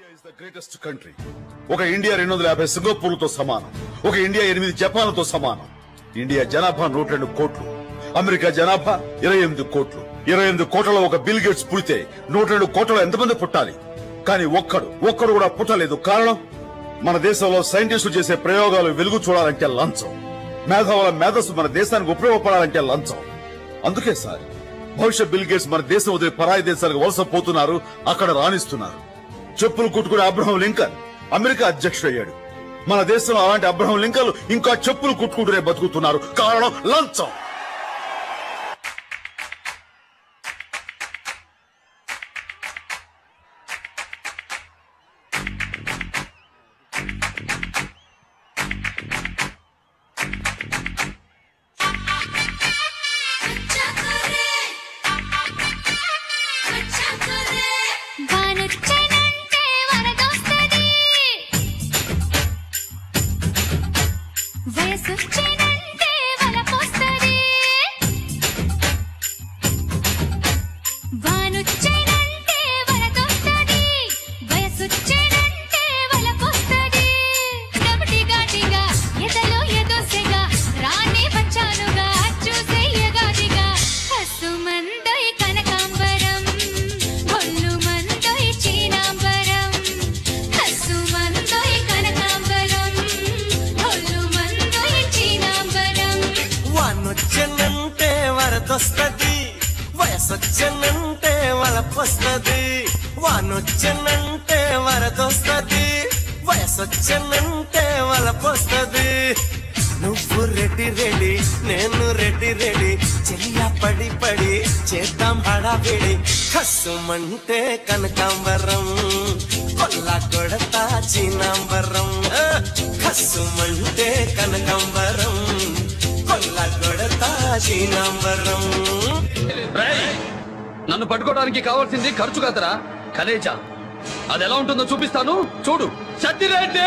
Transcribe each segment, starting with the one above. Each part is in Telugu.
ఇస్ ద గ్రేటెస్ట్ కంట్రీ ఒక ఇండియా రెండు వందల యాభై సింగపూర్లతో సమానం ఒక ఇండియా ఎనిమిది జపాన్లతో సమానం ఇండియా జనాభా నూట రెండు కోట్లు అమెరికా జనాభా ఇరవై ఎనిమిది కోట్లు ఇరవై ఎనిమిది కోట్లలో ఒక బిల్ గేట్స్ పుడితే నూట రెండు కోట్లలో ఎంతమంది పుట్టాలి కానీ ఒక్కడు ఒక్కడు కూడా పుట్టలేదు కారణం మన దేశంలో సైంటిస్టులు చేసే ప్రయోగాలు వెలుగు చూడాలంటే లంచం మేధావుల మేధస్సు మన దేశానికి ఉపయోగపడాలంటే లంచం అందుకే సార్ భవిష్యత్ బిల్ గేట్స్ మన దేశం వదిలి పరాయి దేశాలకు వలస పోతున్నారు అక్కడ రాణిస్తున్నారు చెప్పులు కుట్టుకునే అబ్రహం లింకన్ అమెరికా అధ్యక్షుడయ్యాడు మన దేశంలో అలాంటి అబ్రహం లింకన్లు ఇంకా చెప్పులు కుట్టుకుంటూనే బతుకుతున్నారు కారణం లంచం వానొచ్చేనంటే వరదొస్తది వయసొచ్చేనంటే వలపొస్తది వానొచ్చేనంటే వరదొస్తది వయసొచ్చేనంటే వలపొస్తది డబటి గాటిగా ఎదలో ఎదోసెగా రాని వచ్చానుగా చూసే ఎగాదిగా కసుమందై కనకాంబరం ఒళ్ళు మందై చీనాంబరం కసుమందై కనకాంబరం ఒళ్ళు మందై చీనాంబరం వానొచ్చనంటే వరదొస్తది వయసొచ్చనంటే వలపొస్తది వానొచ్చనంటే వరదొస్తది వయసొచ్చనంటే వలపొస్తది నువ్వు రెడ్డి రెడీ నేను రెడ్డి రెడీ చెయ్య పడి పడి చేద్దాం హడావిడి కసుమంటే కనకాంబరం కొల్ల కొడతా చీనాంబరం ఆ, కసుమంటే కనకాంబరం కొల్ల కొడతా చీనాంబరం రేయ్! నన్ను పట్టుకోవడానికి కావాల్సింది ఖర్చు కాదరా కలేజా అది ఎలా ఉంటుందో చూపిస్తాను చూడు సత్తిరెడ్డి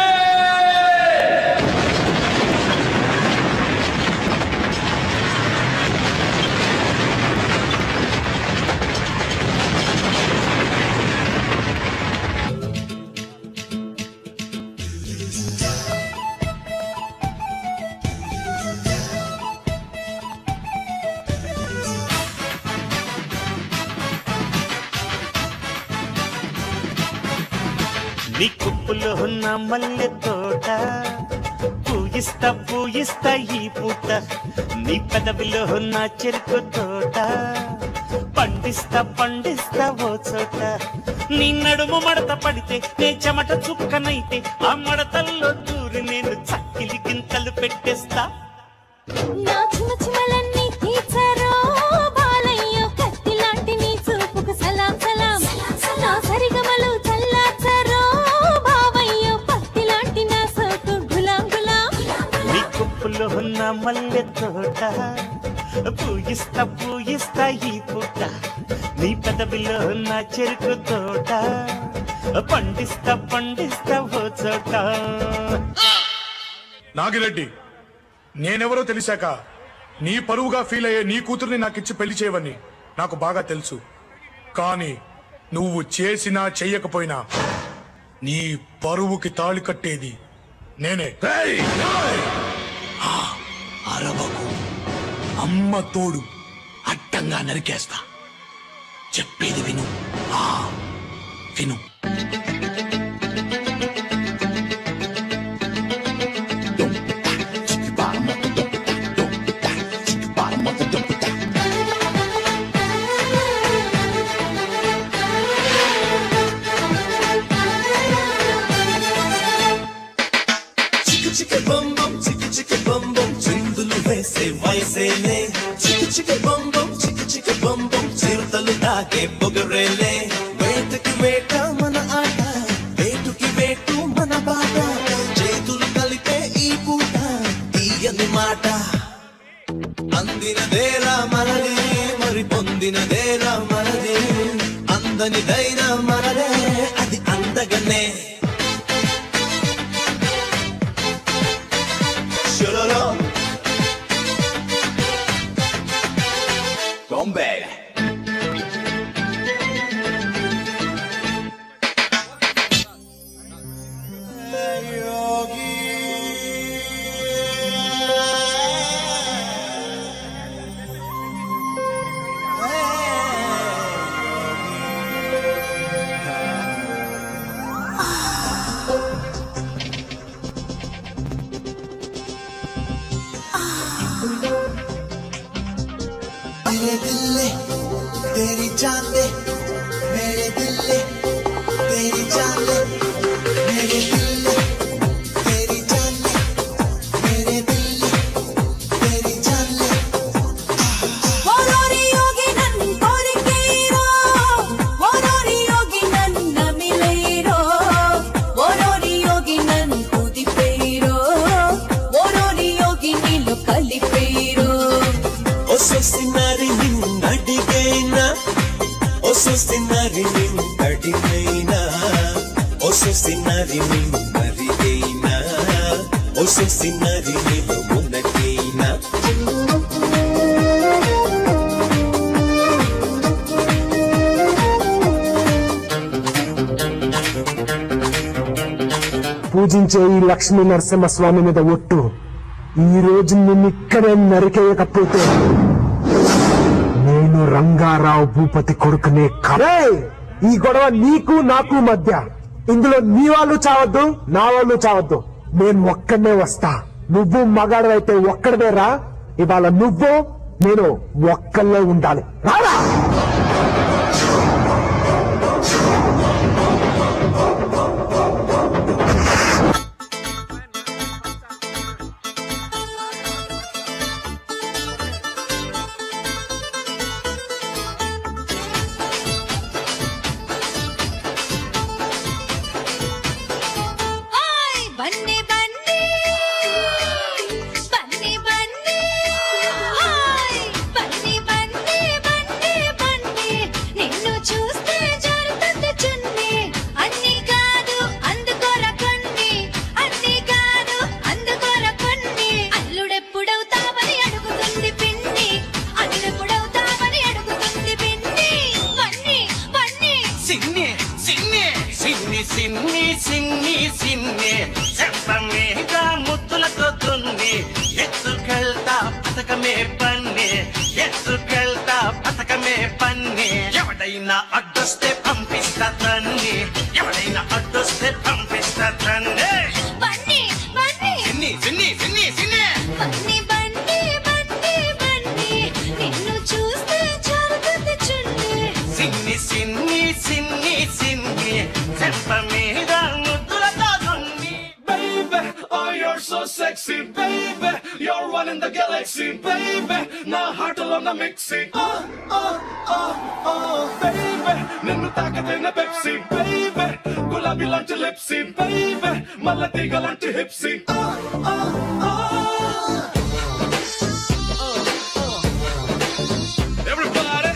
నీ కుప్పులో ఉన్న మల్లె తోట పూయిస్తా పూయిస్తా ఈ పూట నీ పెదవిలో ఉన్న చెరుకు తోట పండిస్తా పండిస్తా ఓ చోట నీ నడుము మడత పడితే నే చెమట చుక్కనైతే ఆ మడతల్లో దూరి నేను చక్కిలి గింతలు పెట్టేస్తా నా చిన్న చిమలన్నీ తీర్చారో బాలయ్యో కత్తి లాంటి నీ చూపుకు సలాం సలాం నా సరిగమలు చల్లార్చారో బావయ్యో పత్తి లాంటి నా సోకు గులాం గులాం నీ కుప్పులో ఉన్న మల్లె తోట పూయిస్తా పూయిస్తా ఈ పూట నీ పెదవిలో ఉన్న చెరుకు తోట పండిస్తా పండిస్తా ఓ చోట నాగిరెడ్డి నేనెవరో తెలిసాక నీ పరువుగా ఫీల్ అయ్యే నీ కూతుర్ని నాకిచ్చి పెళ్లి చేయవని నాకు బాగా తెలుసు కానీ నువ్వు చేసినా చెయ్యకపోయినా నీ పరువుకి తాళి కట్టేది నేనే ఆ, అరవకు అమ్మ తోడు అడ్డంగా నరికేస్తా చెప్పేది విను ఆ, విను చిక్కు చిక్కు బొమ్ బొమ్ చిక్కు చిక్కు బొమ్ బొమ్ చిందులు వేసే వయసేలే చిక్కు చిక్కు బొమ్ బొమ్ చిక్కు చిక్కు బొమ్ బొమ్ చిరుతలు తాకే పొగరేలే వేటకి వేట మన ఆట వేటుకి వేటు మన బాట చేతులు కలిపే ఈ పూట తీయని మాట అందినదేరా మనదే మరి పొందినదేరా మనదే అందనిదైనా మనదే అది అందగనే షురలో బాంబే मेरे दिल तेरी जान ले मेरे दिल तेरी जान ले मेरे दिल तेरी जान ले मेरे दिल तेरी जान ले ఓరోరి యోగి నన్ను కోరికేరో ఓరోరి యోగి నన్ను మిలేరో ఓరోరి యోగి నన్ను కుదిపేరో ఓరోరి యోగి నీళ్ళు కలిపేరో ఒసొసినారి నిన్నడిగైనా ఒసొసినారి నిన్నడిగైనా ఒసొసినారి నిన్నరిగైనా ఒసొసినారి నిన్ను మునకైనా పూజించే ఈ లక్ష్మీ నరసింహస్వామి మీద ఒట్టు ఈ రోజు నిన్ను ఇక్కడే నరికేయకపోతే నేను రంగారావు భూపతి కొడుకునే కరే ఈ గొడవ నీకు నాకు మధ్య ఇందులో నీ వాళ్ళు చావద్దు నా వాళ్ళు చావద్దు నేను ఒక్కడనే వస్తా నువ్వు మగాడవైతే ఒక్కడదే రా ఇవాళ నువ్వు నేను ఒక్కళ్ళే ఉండాలి రారా హాయ్ బన్నీ బన్నీ బన్నీ బన్నీ హాయ్ బన్నీ బన్నీ బన్నీ బన్నీ నిన్ను చూస్తే జరుగుతుంది చున్ని అన్ని కాదు అందుకోర కొన్ని అన్ని కాదు అందుకోర కొన్ని అల్లుడెప్పుడవుతావని అడుగుతుంది పిన్ని అల్లుడెప్పుడవుతావని అడుగుతుంది పిన్ని బన్నీ బన్నీ సిన్ని సిన్ని సిన్ని సిన్ని సిన్ని సిన్ని చెంప మీద ముద్దులతో దున్ని ఎత్తుకెళ్తా పథకమే పన్ని ఎత్తుకెళ్తా పథకమే పన్ని ఎవడైనా అడ్డొస్తే పంపిస్తా తన్ని ఎవడైనా అడ్డొస్తే పంపిస్తా తన్ని బన్నీ బన్నీ సిన్ని సిన్ని సిన్ని సిన్ని బన్నీ బన్నీ బన్నీ బన్నీ నిన్ను చూస్తే జరుగుతుంది చున్ని సిన్ని సిన్ని సిన్ని సిన్ని చెంప మీద ముద్దులతో దున్ని Baby, oh you're so sexy, baby. You're one in the galaxy, baby. నా హాటలో నా mixie oh, oh, oh, oh, baby. నిన్ను తాకతైన పెప్సీ baby. గులాబీ లాంటి లిప్సీ baby. మల్ల తీగ లాంటి హిప్సీ oh, oh, oh. Everybody.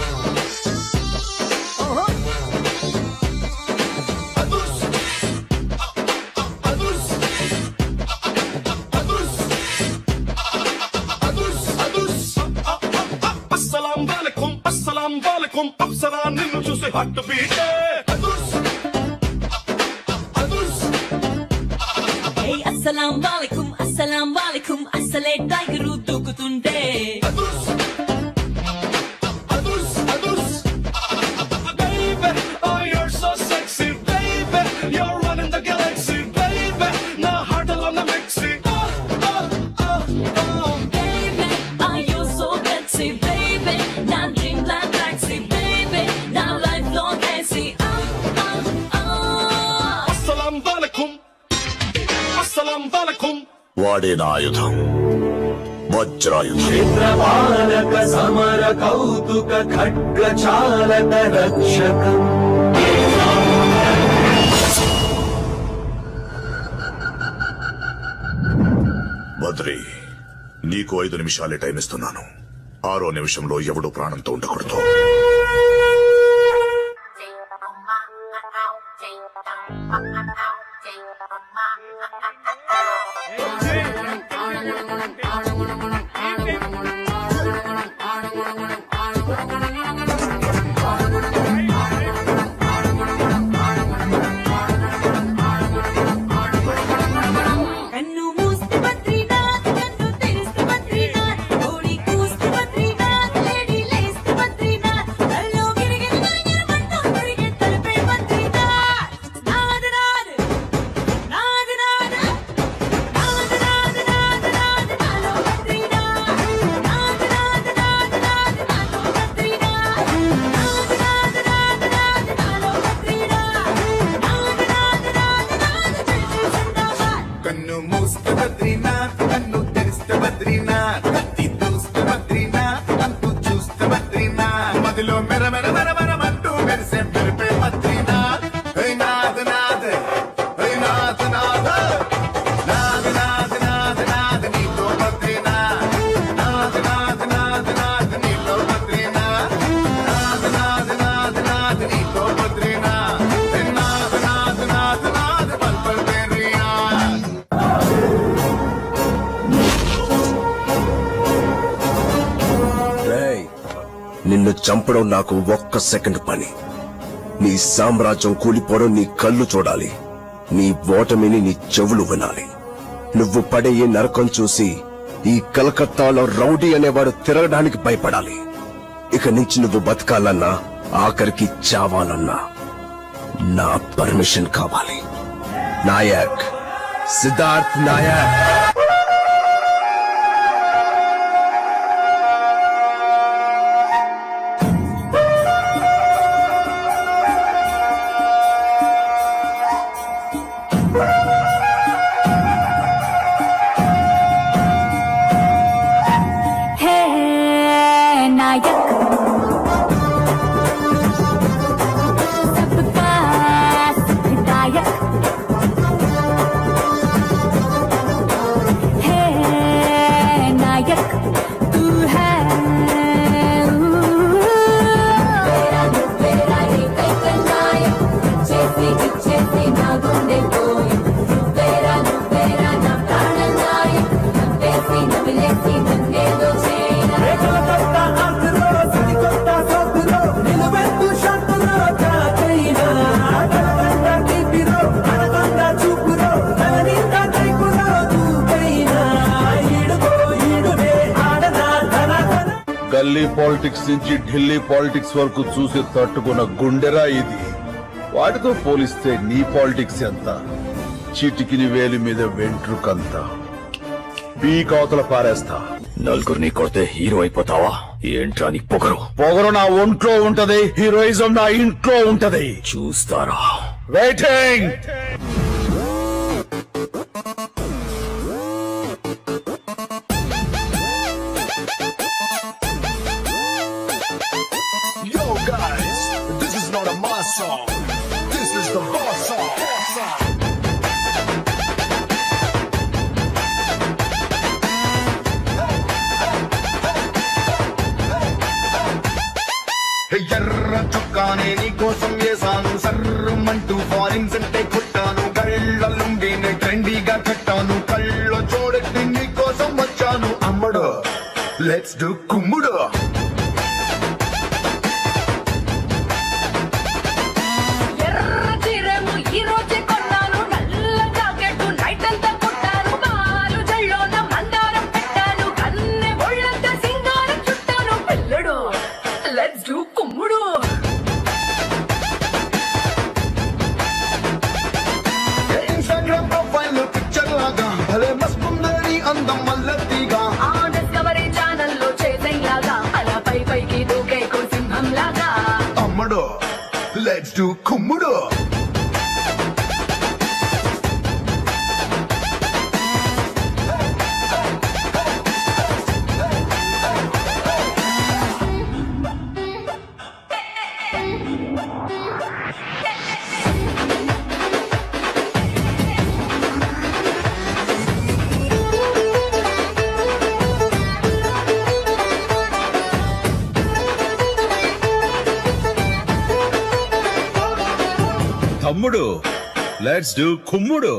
Adus. Adus. Adus. అదుస్ అదుస్ అస్సలాం వాలేకుం అస్సలాం వాలేకుం అప్సరా నిన్ను చూసి హట్ బీట్ అదుస్ అదుస్ ఏయ్ అస్సలాం వాలేకుం అస్సలాం వాలేకుం అస్సలే టైగరు దూకుతుంటే అదుస్ అదుస్ అదుస్ Baby, oh you're so sexy, baby. You're one in the galaxy, baby. నా heart alone the mixy. Oh, oh, oh, oh. baby are you so sexy baby నా dream plan taxi baby నా life long fancy ah ah ah అస్సలాం వాలేకుం అస్సలాం వాలేకుం వాడే నా ఆయుధం వజ్రాయుధం చిత్రపాలక సమర కౌతుక ఖడ్గ చాలక రక్షకం బద్రి నీకు ఐదు నిమిషాలే టైం ఇస్తున్నాను ఆరో నిమిషంలో ఎవడు ప్రాణంతో ఉండకూడదు కన్ను మూస్తే బద్రీనాథ్ కన్ను తెరిస్తే బద్రీనాథ్ కోడి కూస్తే బద్రీనాథ్ లేడీ లేస్తే బద్రీనాథ్ కల్లో గిరిగిరి గిరిగిరి మంటూ తిరిగే తలపే బద్రీనాథ్ నాద నాద నాద నాద నాద నాద నాద నాద నాలో బద్రీనాథ్ నాద నిన్ను చంపడం నాకు ఒక్క సెకండ్ పని నీ సామ్రాజ్యం కూలిపోవడం నీ కళ్ళు చూడాలి నీ ఓటమిని నీ చెవులు వినాలి నువ్వు పడే ఈ నరకం చూసి ఈ కలకత్తాలో రౌడీ అనేవాడు తిరగడానికి భయపడాలి ఇక నుంచి నువ్వు బతకాలన్నా ఆఖరికి చావాలన్నా నా పర్మిషన్ కావాలి నాయక్ సిద్ధార్థ్ నాయక్ హే నాయక్ सबका सुखदायक है नायक तू है तेरा तेरा ये कई नायक చేసి చేసి నా గుండె పోయి నువ్వేరా నువ్వేరా నా ప్రాణ నాయక్ నవ్వేసి నవ్వులేసి నన్నేదో చేయరా గల్లీ పాలిటిక్స్ నుంచి ఢిల్లీ పాలిటిక్స్ వరకు చూసి తట్టుకున్న గుండెరా ఇది వాటితో పోలిస్తే నీ పాలిటిక్స్ ఎంత చిటికిని వేలి మీద వెంట్రుకంత పీకావతల పారేస్తా నలుగురిని కొడితే హీరో అయిపోతావా ఏంట్రా నీ పొగరు పొగరు నా ఒంట్లో ఉంటది హీరోయిజం నా ఇంట్లో ఉంటది చూస్తారా waiting Yo, guys, this is not a mass song. This is the boss song. ఎర్ర చొక్కానే నీకోసం వేసాను సర్రమంటూ ఫారిన్స్ అంటే కొట్టాను కళ్ళ లుంగిని ట్రెండీగా కట్టాను కళ్ళ చూడట్టి నీకోసం వచ్చాను అమ్మడు లెట్స్ డు కుమ్ముడు ఎర్ర చీరేమో ఈ రోజే కొన్నాను నల్ల జాకెట్ నైట్ అంతా కుట్టాను బాలు జల్లోన మందారం పెట్టాను కన్నె ఒళ్ళంతా సింగారం చుట్టాను పిల్లడు లెట్స్ డూ కుమ్ముడు ఇన్స్టాగ్రామ్ ప్రొఫైల్ పిక్చర్ లాగా భలే మస్తుందని అందం మల్లతిగా ఆ డిస్కవరీ ఛానల్లో చేసేలాగా అలా పై పైకి దూకే సింహం లాగా అమ్మడు లెట్స్ డు కుమ్ముడు తమ్ముడు లెట్స్ డూ కుమ్ముడు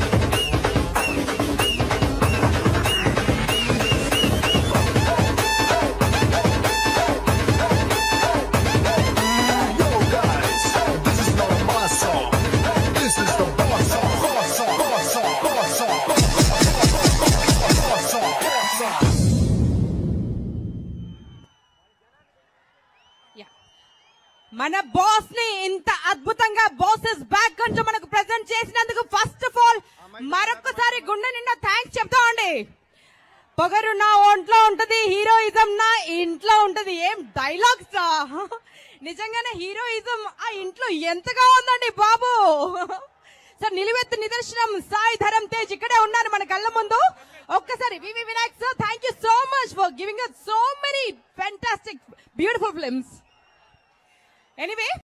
Yo, guys, this is not a mass song. This is the boss song. Boss song. Boss song. Boss song. Boss song. Boss song. మన బాస్ ని ఇంత అద్భుతంగా బాసెస్ బ్యాక్ కొంచెం మనకు ప్రెజెంట్ చేసినందుకు ఫస్ట్ ఆఫ్ ఆల్ మరొకసారి గుండె నిండా థ్యాంక్స్ చెప్తామండి పొగరు నా ఒంట్లో ఉంటది హీరోయిజం నా ఇంట్లో ఉంటది ఏం డైలాగ్స్ రా నిజంగానే హీరోయిజం ఆ ఇంట్లో ఎంతగా ఉందండి బాబు సార్ నిలువెత్తు నిదర్శనం సాయి ధరం తేజ్ ఇక్కడే ఉన్నారు మన కళ్ళ ముందు ఒక్కసారి V V Vinayak sir thank you so much for giving us so many fantastic beautiful films anyway